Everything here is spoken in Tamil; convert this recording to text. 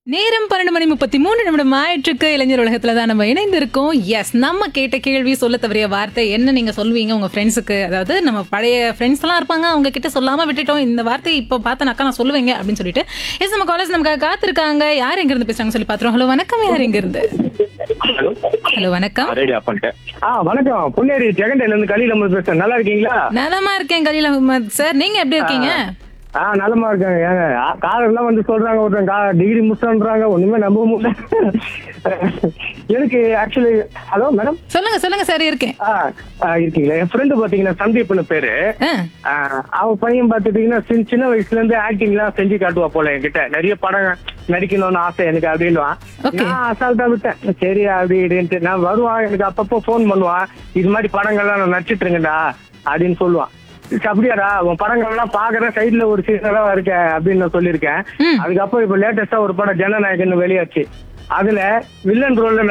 நேரம் பன்னெண்டு மணி முப்பத்தி மூணு நிமிடம் ஆயிற்றுக்கு இளைஞர் உலகத்துல தான் நம்ம இணைந்திருக்கோம் எஸ் நம்ம கேட்ட கேள்வி சொல்ல தவறிய வார்த்தை என்ன நீங்க சொல்வீங்க உங்க ஃப்ரெண்ட்ஸுக்கு அதாவது நம்ம பழைய ஃப்ரெண்ட்ஸ் எல்லாம் இருப்பாங்க அவங்க கிட்ட சொல்லாம விட்டுட்டோம் இந்த வார்த்தையை இப்போ பார்த்தனாக்கா நான் சொல்லுவேங்க அப்படின்னு சொல்லிட்டு எஸ் நம்ம காலேஜ் நமக்கு காத்திருக்காங்க யார் எங்க இருந்து பேசுறாங்க சொல்லி பாத்துறோம் ஹலோ வணக்கம் யார் எங்க இருந்து ஹலோ ஹலோ வணக்கம் ரெடி ஆஃப் பண்ணிட்டேன் ஆ வணக்கம் பொன்னேரி ஜெகண்டையில இருந்து கலியில் நம்ம பேசுறேன் நல்லா இருக்கீங்களா நலமா இருக்கேன் கலீல் அஹ்மத் சார் நீங்க எப்படி இருக்கீங்க ஆ நலமா இருக்காங்க ஏங்க காரெல்லாம் வந்து சொல்றாங்க ஒருத்தன் கா டிகிரி முடிச்சான்றாங்க ஒண்ணுமே நம்ப முடியல எனக்கு ஆக்சுவலி ஹலோ மேடம் சொல்லுங்க சொல்லுங்க சார் இருக்கேன் ஆ ஆ, இருக்கீங்களா என் ஃப்ரெண்டு பாத்தீங்கன்னா சந்தீப்னு பேரு ஆ, ஆ, அவன் பையன் பாத்துட்டீங்கன்னா சின்ன சின்ன வயசுல இருந்து ஆக்டிங் எல்லாம் செஞ்சு காட்டுவா போல என்கிட்ட நிறைய படம் நடிக்கணும்னு ஆசை எனக்கு அப்படின்வான் Okay. நான் அசால்ட்டா விட்டேன் சரி அப்படி இப்படின்ட்டு நான் வருவான் எனக்கு அப்பப்போ ஃபோன் பண்ணுவான் இது மாதிரி படங்கள்லாம் நான் நடிச்சிட்டு இருக்கேன்டா அப்படின்னு சொல்லுவான் சரி, அப்படியாடா உன் படங்கள்லாம் பாக்குறேன் சைடுல ஒரு சீசனெல்லாம் இருக்க அப்படின்னு நான் சொல்லியிருக்கேன் ம். அதுக்கப்புறம் இப்ப லேட்டஸ்டா ஒரு படம் ஜனநாயகன் வெளியாச்சு அதுல வில்லன் ரோல்ல